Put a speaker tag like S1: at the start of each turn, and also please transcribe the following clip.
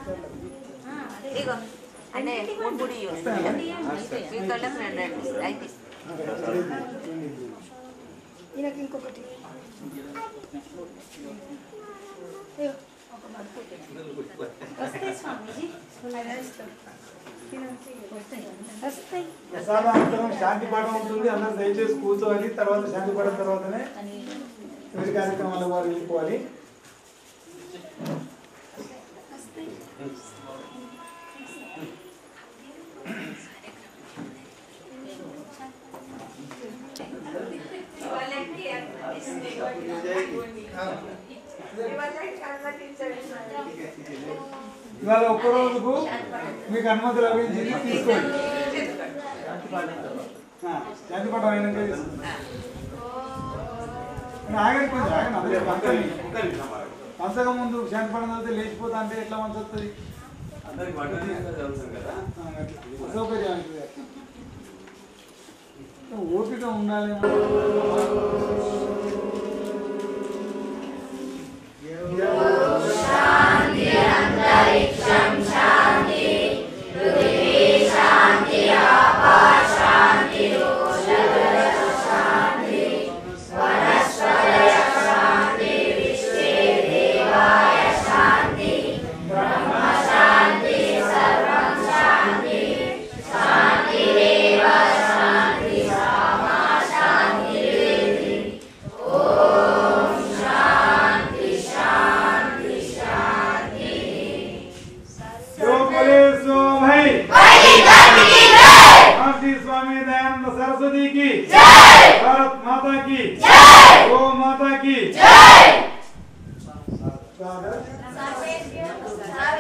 S1: ఇగో అంటే ముడి మీ కళ్ళకి రెండు అండి అయితే
S2: ఈయనకి ఇంకొకటి అయ్యో. వస్తాయి స్వామీజీ వస్తాయి
S3: ప్రసాదాంతరం శాంతి పాఠం ఉంటుంది అందరూ దయచేసి కూర్చోవాలి తర్వాత శాంతి పాఠం తర్వాతనే ఎవరి కార్యక్రమాల వారు వెళ్ళిపోవాలి ఇవాళ ఒక్క రోజుకు మీకు అనుమతి లభించింది తీసుకోండి ఆ, శాంతి పాఠం అయినాక తీసుకోండి. ఆగండి కొంచెం ఆగండి అదే పంచండి పంచక ముందు శాంతి పాఠం చదివితే లేచిపోతా అంటే ఎట్లా మంచి వస్తుంది
S4: అందరికి వడ్డీ చదువుతాం కదా
S3: ఆ, అట్లా. అసౌకర్యానికి అట్లా. ఓపిక ఉండాలి जो बोले सो भाई श्री स्वामी दयानंद सरस्वती की भारत माता की गो माता की